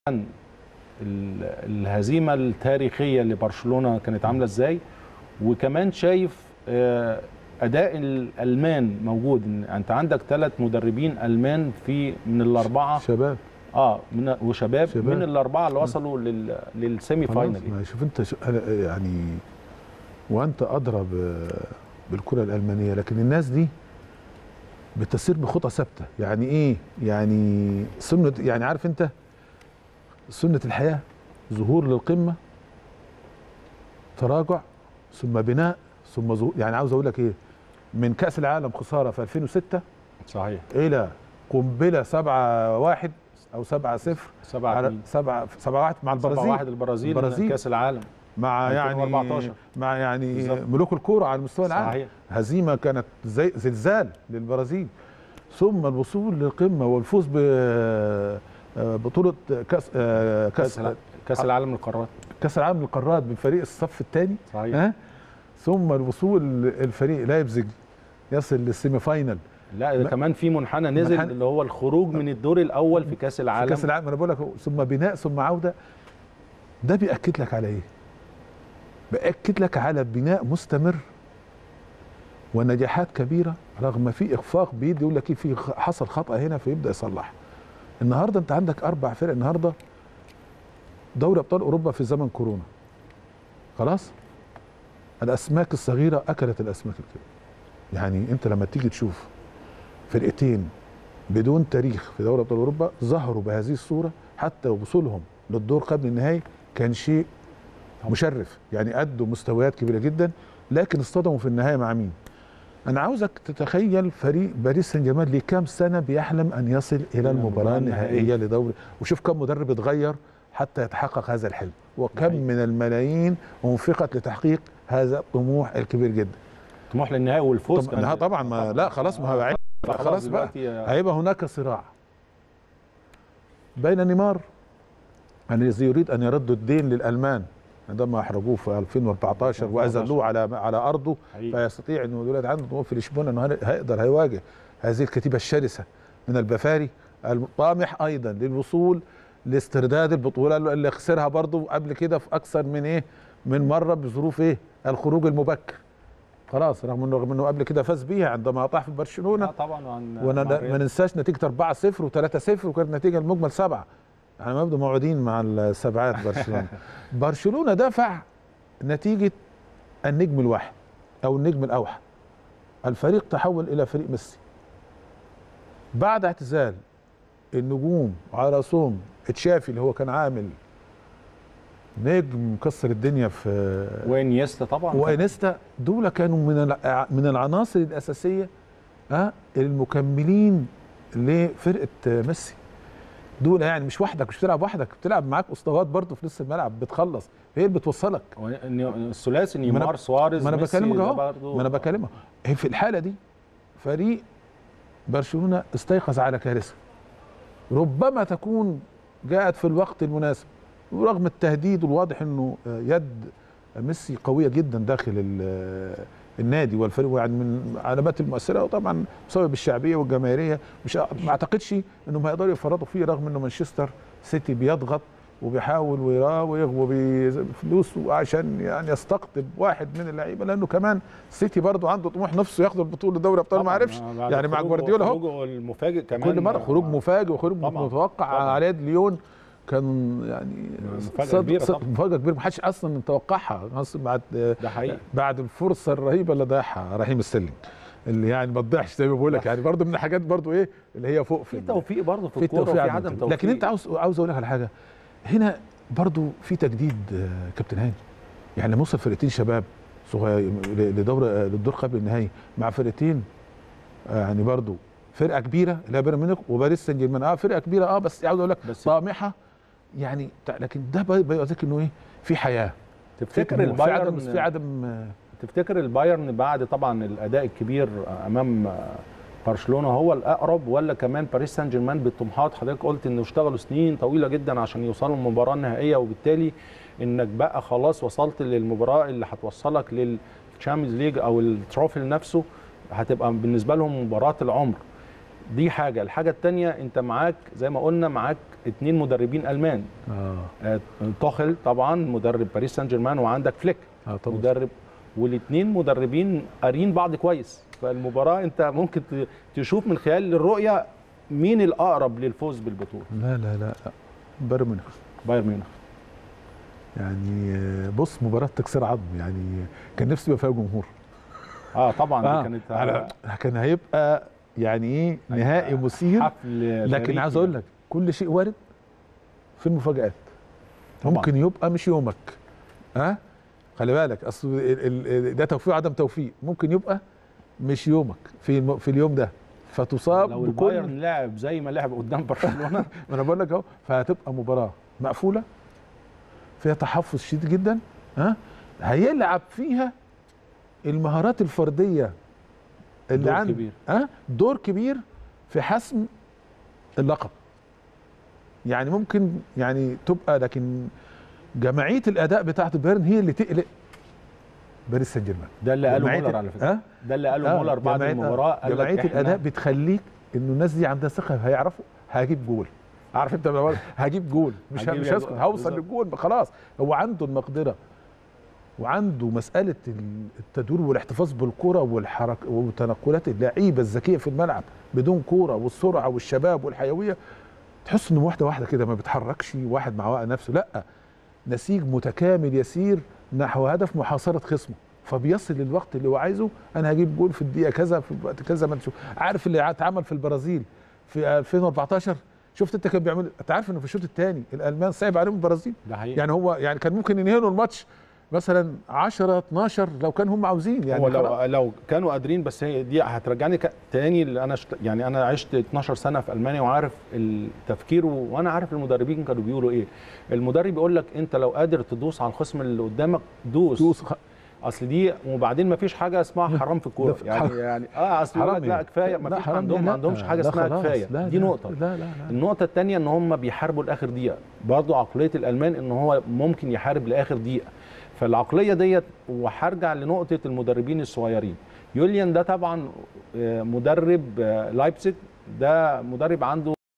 ال- الهزيمه التاريخيه اللي برشلونه كانت عامله ازاي وكمان شايف آه، اداء الالمان موجود إن انت عندك ثلاث مدربين المان في من الاربعه شباب اه من وشباب شباب. من الاربعه اللي وصلوا لل للسيمي خلاص فاينل ما شوف انت شو أنا يعني وانت ادرى ب- بالكره الالمانيه لكن الناس دي بتسير بخطى ثابته يعني ايه يعني سنه يعني عارف انت سنه الحياه ظهور للقمه تراجع ثم بناء ثم ظهور يعني عاوز اقول لك ايه من كاس العالم خساره في 2006 صحيح الى قنبله 7 1 او 7 0 7 على 2 7 7 1 مع 7 البرازيل 1 البرازيل, البرازيل. كاس العالم مع يعني 2014. مع يعني بالظبط. ملوك الكوره على مستوى العالم صحيح هزيمه كانت زي زلزال للبرازيل ثم الوصول للقمه والفوز ببطوله كاس آه، كاس كاس الع- كاس العالم للقارات كاس العالم للقارات بفريق الصف الثاني صحيح ها ثم الوصول الفريق لايبزيج يصل للسيمي فاينل لا ده ما- كمان في منحنى نزل منحنى- اللي هو الخروج من الدور الاول في كاس في العالم كاس العالم انا بقول لك ثم بناء ثم عوده ده بياكد لك على ايه؟ بياكد لك على بناء مستمر ونجاحات كبيره رغم في اخفاق بيدي يقول لك ايه في خ- حصل خطا هنا فيبدا يصلح النهارده انت عندك اربع فرق النهارده دوري ابطال اوروبا في زمن كورونا خلاص الاسماك الصغيره اكلت الاسماك الكبيره يعني انت لما تيجي تشوف فرقتين بدون تاريخ في دوري ابطال اوروبا ظهروا بهذه الصوره حتى وصولهم للدور قبل النهائي كان شيء مشرف يعني ادوا مستويات كبيره جدا لكن اصطدموا في النهايه مع مين؟ انا عاوزك تتخيل فريق باريس سان جيرمان لكام سنه بيحلم ان يصل الى المباراه النهائيه لدوري وشوف كم مدرب اتغير حتى يتحقق هذا الحلم وكم صحيح. من الملايين انفقت لتحقيق هذا الطموح الكبير جدا طموح للنهائي والفوز طب لا طبعا ما لا خلاص ما هو عيب. لا خلاص بقى دلوقتي هيبقى هناك صراع بين نيمار الذي يريد ان يرد الدين للالمان عندما احرجوه في 2014 واذلوه على على ارضه حقيقي. فيستطيع انه دلوقتي عنده طموح في لشبونه انه هيقدر هيواجه هذه الكتيبه الشرسه من البفاري الطامح ايضا للوصول لاسترداد البطوله اللي خسرها برضه قبل كده في اكثر من ايه من مره بظروف ايه الخروج المبكر خلاص رغم انه رغم انه قبل كده فاز بيها عندما اطاح في برشلونه لا طبعا عن وانا مع ما الريال. ننساش نتيجه 4 0 و3 0 وكانت نتيجه المجمل سبعه احنا ما بدنا موعودين مع السبعات برشلونه برشلونه دفع نتيجه النجم الواحد او النجم الاوحد الفريق تحول الى فريق ميسي بعد اعتزال النجوم على راسهم تشافي اللي هو كان عامل نجم مكسر الدنيا في وانيستا طبعا وانيستا دول كانوا من الع- من العناصر الاساسيه ها المكملين لفرقه ميسي دول يعني مش وحدك مش بتلعب وحدك بتلعب معاك اسطوات برضه في نص الملعب بتخلص هي اللي بتوصلك و- الثلاثي ما أنا- نيمار سواريز ما انا ميسي بكلمك ده اهو برضه- ما انا بكلمك هي في الحاله دي فريق برشلونه استيقظ على كارثه ربما تكون جاءت في الوقت المناسب ورغم التهديد الواضح انه يد ميسي قويه جدا داخل ال- النادي والفريق يعني من العلامات المؤثره وطبعا بسبب الشعبيه والجماهيريه مش ما اعتقدش انهم هيقدروا يفرطوا فيه رغم انه مانشستر سيتي بيضغط وبيحاول ويراوغ وبفلوس عشان يعني يستقطب واحد من اللعيبه لانه كمان سيتي برضه عنده طموح نفسه ياخد البطوله دوري ابطال ما طبعاً، عرفش آه، بعد يعني مع خروجه- جوارديولا اهو خروجه المفاجئ كمان كل مره خروج مفاجئ وخروج طبعاً، متوقع طبعاً. على يد ليون كان يعني مفاجأة صد- كبيرة صد- طبعاً. مفاجاه كبيره ما حدش اصلا متوقعها أصلاً بعد ده حقيقي بعد الفرصه الرهيبه اللي ضيعها رحيم السلم اللي يعني ما تضيعش زي ما بقول لك يعني برضه من الحاجات برضه ايه اللي هي فوق في ال- توفيق برضه في في الكوره التوفيق وفي عدم عدم التوفيق. توفيق لكن انت عاوز عاوز اقول لك على حاجه هنا برضو في تجديد آه، كابتن هاني يعني لما وصل فرقتين شباب صغير لدور آه، للدور قبل النهائي مع فرقتين آه، يعني برضو فرقه كبيره اللي هي بايرن ميونخ وباريس سان جيرمان اه فرقه كبيره اه بس عاوز اقول لك بس طامحه يعني تع- لكن ده بي- بيوريك انه ايه في حياه في تفتكر طموح، في عدم البايرن في عدم آه، تفتكر البايرن بعد طبعا الاداء الكبير امام برشلونه هو الاقرب ولا كمان باريس سان جيرمان بالطموحات حضرتك قلت انه اشتغلوا سنين طويله جدا عشان يوصلوا للمباراه النهائيه وبالتالي انك بقى خلاص وصلت للمباراه اللي هتوصلك للتشامبيونز ليج او التروفي نفسه هتبقى بالنسبه لهم مباراه العمر دي حاجه الحاجه الثانيه انت معاك زي ما قلنا معاك اتنين مدربين المان اه آه، توخل طبعا مدرب باريس سان جيرمان وعندك فليك اه طبعا مدرب والاثنين مدربين قارين بعض كويس فالمباراه انت ممكن ت- تشوف من خلال الرؤيه مين الاقرب للفوز بالبطوله لا لا لا لا بايرن ميونخ بايرن ميونخ يعني آه، بص مباراه تكسير عظم يعني كان نفسي يبقى فيها جمهور اه طبعا آه دي كانت على- كان هيبقى يعني ايه نهائي مثير حفل لكن تاريخي عايز اقول لك كل شيء وارد في المفاجآت طبعاً. ممكن يبقى مش يومك ها خلي بالك اصل ال- ال- ده توفيق عدم توفيق ممكن يبقى مش يومك في الم- في اليوم ده فتصاب لو بكل البايرن لعب زي ما لعب قدام برشلونه ما انا بقول لك اهو فهتبقى مباراه مقفوله فيها تحفظ شديد جدا ها هيلعب فيها المهارات الفرديه اللي دور عند كبير. ها دور كبير في حسم اللقب يعني ممكن يعني تبقى لكن جماعيه الاداء بتاعت بايرن هي اللي تقلق باريس سان جيرمان ده اللي قاله جماعية مولر ال- على فكره ها ده اللي قاله آه، مولر بعد جماعية- المباراه قال لك جماعيه إحنا- الاداء بتخليك انه الناس دي عندها ثقه هيعرفوا هجيب جول عارف انت بقول هجيب جول مش هجيب مش جول. هسكت هوصل بالظبط. للجول خلاص هو عنده المقدره وعنده مساله ال- التدوير والاحتفاظ بالكره والحرك وتنقلات اللعيبه الذكيه في الملعب بدون كوره والسرعه والشباب والحيويه تحس انه واحده واحده كده ما بيتحركش واحد مع نفسه لا نسيج متكامل يسير نحو هدف محاصره خصمه فبيصل للوقت اللي هو عايزه انا هجيب جول في الدقيقه كذا في الوقت كذا ما تشوف عارف اللي اتعمل في البرازيل في 2014 شفت انت كان بيعمل انت عارف انه في الشوط الثاني الالمان صعب عليهم البرازيل ده حقيقي يعني هو يعني كان ممكن ينهوا الماتش مثلا 10 12 لو كان هم عاوزين يعني هو لو خلاص. لو كانوا قادرين بس هي دي هترجعني ك- تاني اللي انا شت... يعني انا عشت 12 سنه في المانيا وعارف التفكير و... وانا عارف المدربين كانوا بيقولوا ايه المدرب يقول لك انت لو قادر تدوس على الخصم اللي قدامك دوس, دوس خ- اصل دي وبعدين ما فيش حاجه اسمها حرام في الكوره ده في- يعني يعني اه اصل يقول لك لا يعني. كفايه ما لا فيش حرام عندهم ليه؟ ما لا. عندهمش حاجه لا اسمها خلاص. كفايه لا دي لا نقطه لا لا لا النقطة الثانية ان هم بيحاربوا لاخر دقيقة، برضه عقلية الالمان ان هو ممكن يحارب لاخر دقيقة. فالعقلية ديت وهرجع لنقطة المدربين الصغيرين. يوليان ده طبعا آه، مدرب آه، لايبزيج ده مدرب عنده